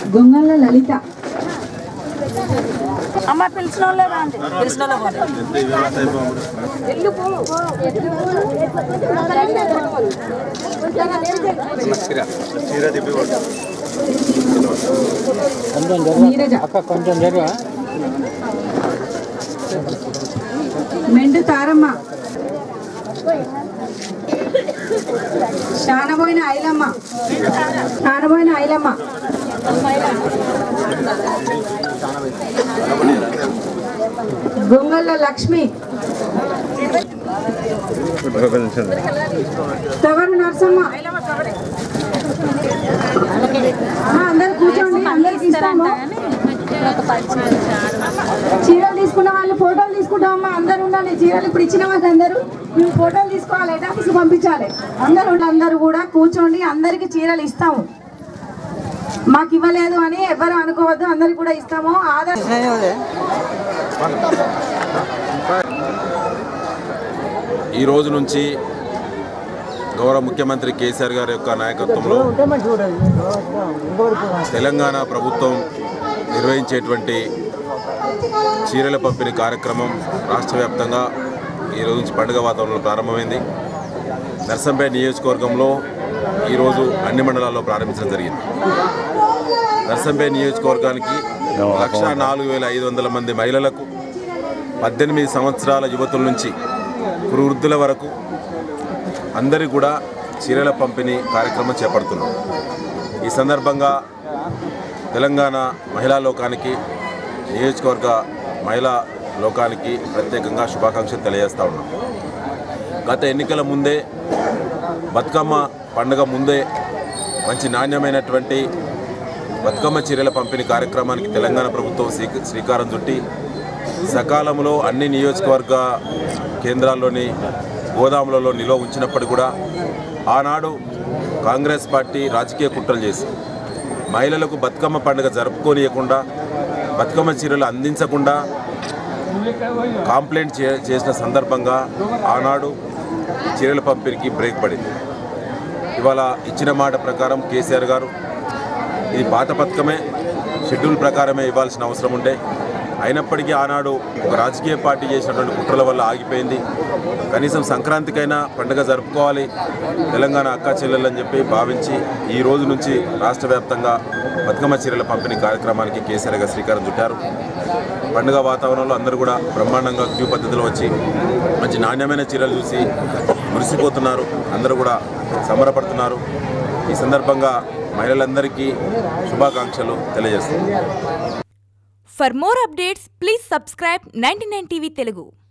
గొంగళ్ళ లలిత అమ్మ పిలిచిన వాళ్ళే రాండి పిలిచిన వాళ్ళే పోండి. నీరజ అక్క కొంచెం జరుగు మెండు తారమ్మ శానబోయిన ఐలమ్మ శానబోయిన ఐలమ్మ గొంగళ్ళ లక్ష్మి తవరు నరసమ్మ ఆ, అందరు కూర్చోండి అందరికి ఇస్తాము చీరలు తీసుకున్న వాళ్ళు ఫోటోలు తీసుకుంటామమ్మా అందరు ఉండాలి చీరలు ఇప్పుడు ఇచ్చిన వాళ్ళు అందరూ మేము ఫోటోలు తీసుకోవాలి హెడ్ ఆఫీస్ పంపించాలి అందరూ ఉండి అందరూ కూడా కూర్చోండి అందరికి చీరలు ఇస్తాము మాకు ఇవ్వలేదు అని ఎవరు అనుకోవద్దు అందరికి కూడా ఇస్తాము ఆధార్ ఈ రోజు నుంచి గౌరవ ముఖ్యమంత్రి కేసీఆర్ గారి యొక్క నాయకత్వంలో తెలంగాణ ప్రభుత్వం నిర్వహించేటువంటి చీరల పంపిణీ కార్యక్రమం రాష్ట్ర వ్యాప్తంగా ఈ రోజు నుంచి పండుగ వాతావరణంలో ప్రారంభమైంది నర్సంపేట నియోజకవర్గంలో ఈరోజు అన్ని మండలాల్లో ప్రారంభించడం జరిగింది నర్సంపేట నియోజకవర్గానికి లక్ష నాలుగు వేల ఐదు వందల మంది మహిళలకు పద్దెనిమిది సంవత్సరాల యువతుల నుంచి వృద్ధుల వరకు అందరికీ కూడా చీరల పంపిణీ కార్యక్రమం చేపడుతున్నాం ఈ సందర్భంగా తెలంగాణ మహిళా లోకానికి నియోజకవర్గ మహిళా లోకానికి ప్రత్యేకంగా శుభాకాంక్షలు తెలియజేస్తా ఉన్నాం గత ఎన్నికల ముందే బతుకమ్మ పండుగ ముందే మంచి నాణ్యమైనటువంటి బతుకమ్మ చీరల పంపిణీ కార్యక్రమానికి తెలంగాణ ప్రభుత్వం శ్రీ- శ్రీకారం చుట్టి సకాలంలో అన్ని నియోజకవర్గ కేంద్రాల్లోని గోదాములలో నిల్వ ఉంచినప్పటికీ కూడా ఆనాడు కాంగ్రెస్ పార్టీ రాజకీయ కుట్రలు చేసి మహిళలకు బతుకమ్మ పండుగ జరుపుకోనియకుండా బతుకమ్మ చీరలు అందించకుండా కాంప్లైంట్ చే చేసిన సందర్భంగా ఆనాడు ఈ చీరల పంపిణీకి బ్రేక్ పడింది ఇవాళ ఇచ్చిన మాట ప్రకారం కేసీఆర్ గారు ఇది పాత పథకమే షెడ్యూల్ ప్రకారమే ఇవ్వాల్సిన అవసరం ఉండే అయినప్పటికీ ఆనాడు ఒక రాజకీయ పార్టీ చేసినటువంటి కుట్రల వల్ల ఆగిపోయింది కనీసం సంక్రాంతికైనా పండుగ జరుపుకోవాలి తెలంగాణ అక్కా చెల్లెలని చెప్పి భావించి ఈ రోజు నుంచి రాష్ట్ర వ్యాప్తంగా బతుకమ్మ చీరల పంపిణీ కార్యక్రమానికి కేసీఆర్ గారు శ్రీకారం చుట్టారు పండుగ వాతావరణంలో అందరూ కూడా బ్రహ్మాండంగా క్యూ పద్ధతిలో వచ్చి మంచి నాణ్యమైన చీరలు చూసి మురిసిపోతున్నారు అందరూ కూడా సంబరపడుతున్నారు ఈ సందర్భంగా మహిళలందరికీ శుభాకాంక్షలు తెలియజేస్తున్నారు For more updates, please subscribe 99 TV Telugu.